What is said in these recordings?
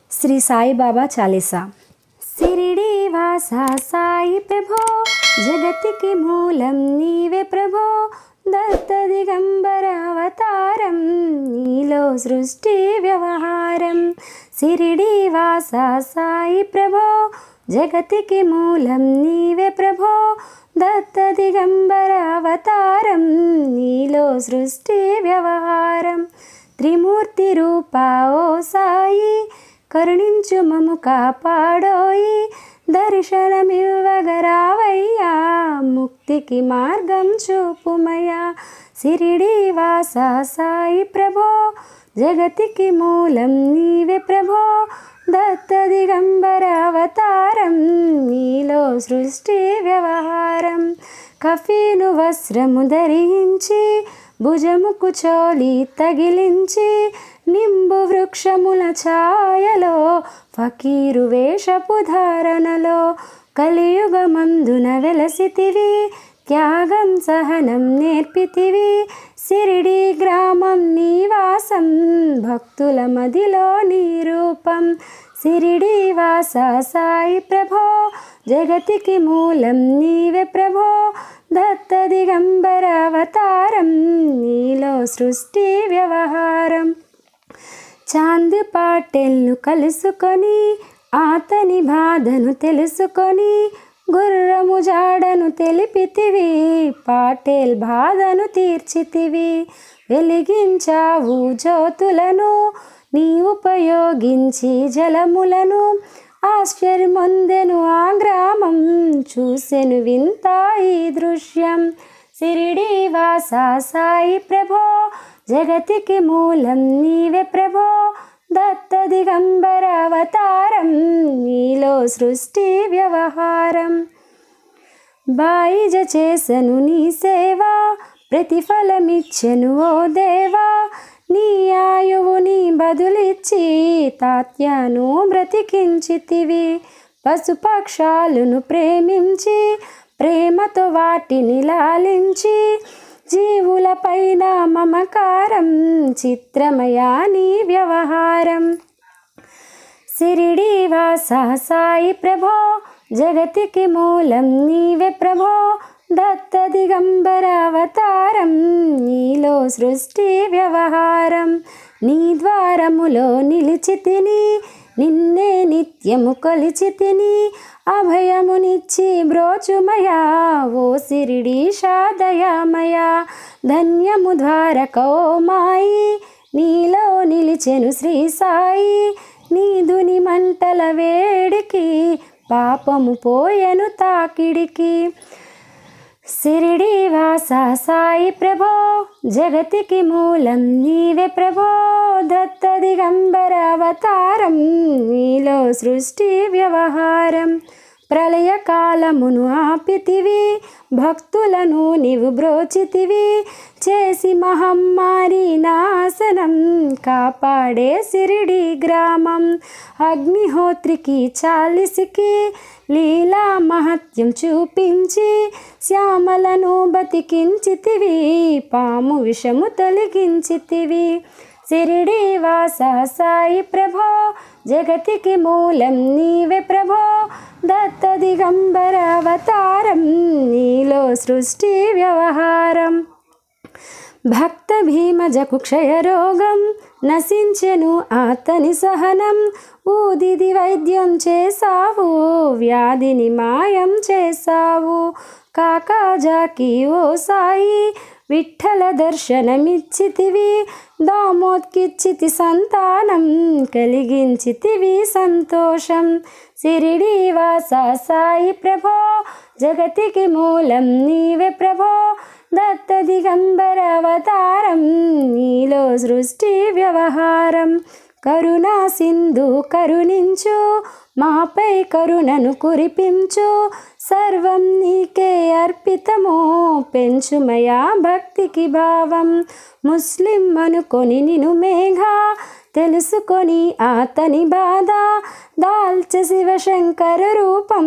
శ్రీ సాయిబాబా చాలీసా సిరిడి వాసా సాయి ప్రభో జగతికి మూలం నీవే ప్రభో దత్త దిగంబర అవతారం నీలో సృష్టి వ్యవహారం సిరిడి వాసా సాయి ప్రభో జగతికి మూలం నీవే ప్రభో దత్త దిగంబర అవతారం నీలో సృష్టి వ్యవహారం త్రిమూర్తి రూపా ఓ సాయి కరుణించు మము కాపాడోయి దర్శనమివ్వగరావయ్యా ముక్తికి మార్గం చూపుమయ్యా సిరిడి వాస సాయి ప్రభో జగతికి మూలం నీవే ప్రభో దత్త దిగంబర అవతారం నీలో సృష్టి వ్యవహారం కఫీను వస్త్రము ధరించి భుజముకు చోలి తగిలించి నింబు వృక్షముల ఛాయలో ఫకీరు వేషపు ధారణలో కలియుగమందున వెలసితివి త్యాగం సహనం నేర్పితివి సిరిడి గ్రామం నీవాసం భక్తుల మదిలో నీ రూపం సిరిడి వాస సాయి ప్రభో జగతికి మూలం నీవే ప్రభో దత్త దిగంబర అవతారం నీలో సృష్టి వ్యవహారం చాంద్ పాటెల్ను కలుసుకొని అతని బాధను తెలుసుకొని గుర్రము జాడను తెలిపితివి పాటేల్ బాధను తీర్చితివి వెలిగించావు జ్యోతులను నీ ఉపయోగించి జలములను ఆశ్చర్యమొందెను ఆ గ్రామం చూసెను వింత ఈ దృశ్యం సిరిడి వాస సాయి ప్రభో జగతికి మూలం నీవే ప్రభో దత్త దిగంబర అవతారం నీలో సృష్టి వ్యవహారం బాయిజ చేసను నీ సేవ ప్రతిఫలమిచ్చెను ఓ దేవా నీ ఆయువుని బదులిచ్చి తాత్యాను బ్రతికించితివి పశుపక్షాలను ప్రేమించి ప్రేమతో వాటిని లాలించి జీవులపైన మమకారం చిత్రమయా నీ వ్యవహారం సిరిడి వాస సాయి ప్రభో జగతికి మూలం నీవే ప్రభో దత్త దిగంబర అవతారం నీలో సృష్టి వ్యవహారం నీ ద్వారములో నిలిచి తిని నిన్నే నిత్యము కొలిచి తిని అభయమునిచ్చి బ్రోచుమయా ఓ సిరిడి షాదయామయా ధన్యము ద్వారకో మాయి నీలో నిలిచెను శ్రీ సాయి నీదుని మంటల వేడికి పాపము పోయెను తాకిడికి సిరిడి వాస సాయి ప్రభో జగతికి మూలం నీవే ప్రభో దత్త దిగంబర అవతారం నీలో సృష్టి వ్యవహారం ప్రళయ కాలమును ఆపితివి భక్తులను నీవు బ్రోచితివి చేసి మహమ్మారి నాశనం కాపాడే సిరిడి గ్రామం అగ్నిహోత్రికి చాలిసికి లీలా మహత్యం చూపించి శ్యామలను బతికించితివి పాము విషము తొలగించితివి సిరిడి వాస సాయి ప్రభో జగతికి మూలం నీవే ప్రభో దత్త దిగంబర అవతారం నీలో సృష్టి వ్యవహారం భక్త భీమజకు క్షయరోగం నశించెను అతని సహనం ఊదిది వైద్యం చేసావు వ్యాధిని మాయం చేసావు కాకాజాకి ఓ సాయి విఠల దర్శనమిచ్చితివి దామోత్కిచ్చితి సంతానం కలిగించితివి సంతోషం సిరిడి వాస సాయి ప్రభో జగతికి మూలం నీవే ప్రభో దత్త దిగంబర అవతారం నీలో సృష్టి వ్యవహారం కరుణా సింధు కరుణించు మాపై కరుణను కురిపించు సర్వం నీకే అర్పితము పెంచుమయా భక్తికి భావం ముస్లిం అనుకొని నిను మేఘ తెలుసుకొని అతని బాధ దాల్చ శివశంకర రూపం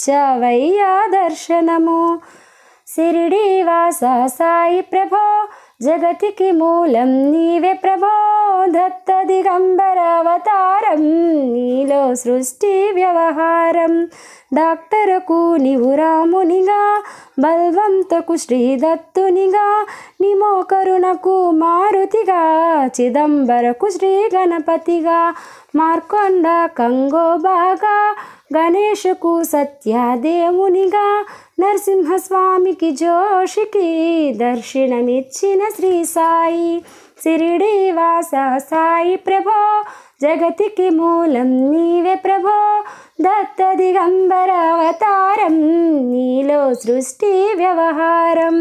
ఇచ్చావయ్యా దర్శనము సిరిడి వాస సాయి ప్రభో జగతికి మూలం నీవే ప్రభో దత్త దిగంబర అవతారం నీలో సృష్టి వ్యవహారం డాక్టరుకు నీవు రామునిగా బల్వంతకు శ్రీదత్తునిగా నిమో కరుణకు మారుతిగా చిదంబరకు శ్రీ గణపతిగా మార్కొండ కంగోబాగా గణేషుకు సత్యాదేవునిగా నరసింహస్వామికి జోషికి దర్శనమిచ్చిన శ్రీ సాయి సిరిడి వాస సాయి ప్రభో జగతికి మూలం నీవే ప్రభో దత్త దిగంబర అవతారం నీలో సృష్టి వ్యవహారం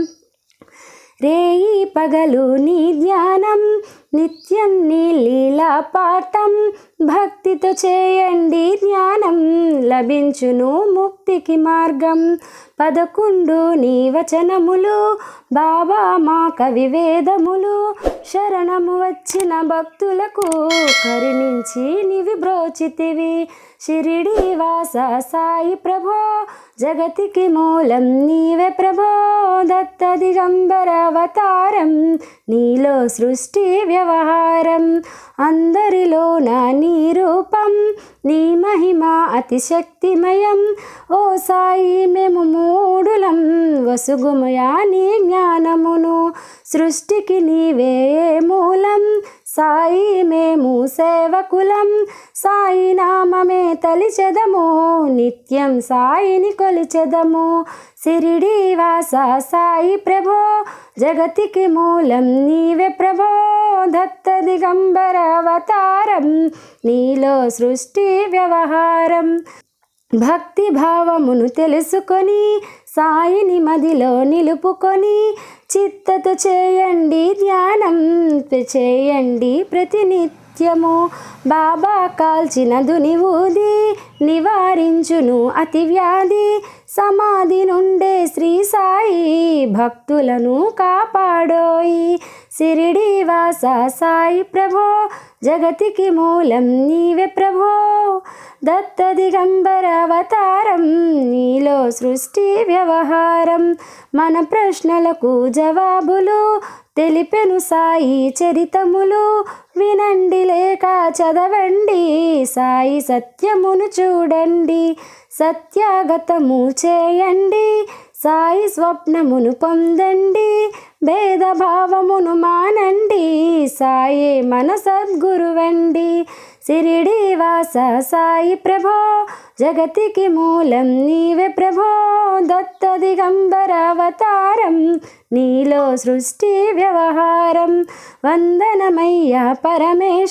రేయి పగలు నీ ధ్యానం నిత్యం నీ లీలా పాఠం భక్తితో చేయండి ధ్యానం లభించును ముక్తికి మార్గం పదకొండు నీ వచనములు బాబా మా కవి వేదములు శరణము వచ్చిన భక్తులకు కరుణించి నివి బ్రోచితివి షిరిడి వాస సాయి ప్రభో జగతికి మూలం నీవే ప్రభో దత్త దిగంబర అవతారం నీలో సృష్టి వ్యవహారం అందరిలో నా నీ రూపం నీ మహిమ అతిశక్తిమయం ఓ సాయి మేము మూడులం వసుగుమయా నీ జ్ఞానమును సృష్టికి నీవే మూలం సాయి మేము సేవకులం సాయి నామమే తలిచెదము నిత్యం సాయిని కొలిచెదము సిరిడి వాస సాయి ప్రభో జగతికి మూలం నీవే ప్రభో దత్త దిగంబర అవతారం నీలో సృష్టి వ్యవహారం భక్తి భావమును తెలుసుకొని సాయిని మదిలో నిలుపుకొని చిత్తతో చేయండి ధ్యానం చేయండి ప్రతినిత్యము బాబా కాల్చిన దుని ఊది నివారించును అతి వ్యాధి సమాధి నుండే శ్రీ సాయి భక్తులను కాపాడోయి సిరిడి వాస సాయి ప్రభో జగతికి మూలం నీవే ప్రభో దత్త దిగంబర అవతారం నీలో సృష్టి వ్యవహారం మన ప్రశ్నలకు జవాబులు తెలిపెను సాయి చరితములు వినండి లేక చదవండి సాయి సత్యమును చూడండి సత్యాగతము చేయండి సాయి స్వప్నమును పొందండి భేదభావమును మానండి సాయే మన సద్గురువండి సిరిడి వాస సాయి ప్రభో జగతికి మూలం నీవే ప్రభో దత్త దిగంబర అవతారం నీలో సృష్టి వ్యవహారం వందనమయ్య పరమేశ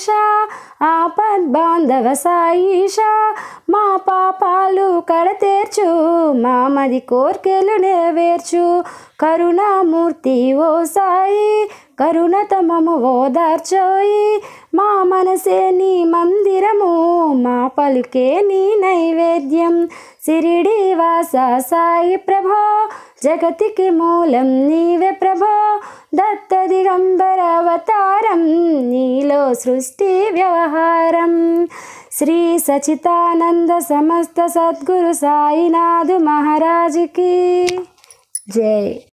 ఆపద్బాంధవ సాయిష మా పాపాలు కడతేర్చు మామది కోర్కెలు నెరవేర్చు కరుణామూర్తి ఓ సాయి కరుణతమము ఓదార్చోయి మా మనసే నీ మందిరము మా పలుకే నీ నైవేద్యం సిరిడి వాస సాయి ప్రభో జగతికి మూలం నీవే ప్రభో దత్త దిగంబర అవతారం నీలో సృష్టి వ్యవహారం శ్రీ సచితానంద సమస్త సద్గురు సాయినాథు మహారాజుకి జై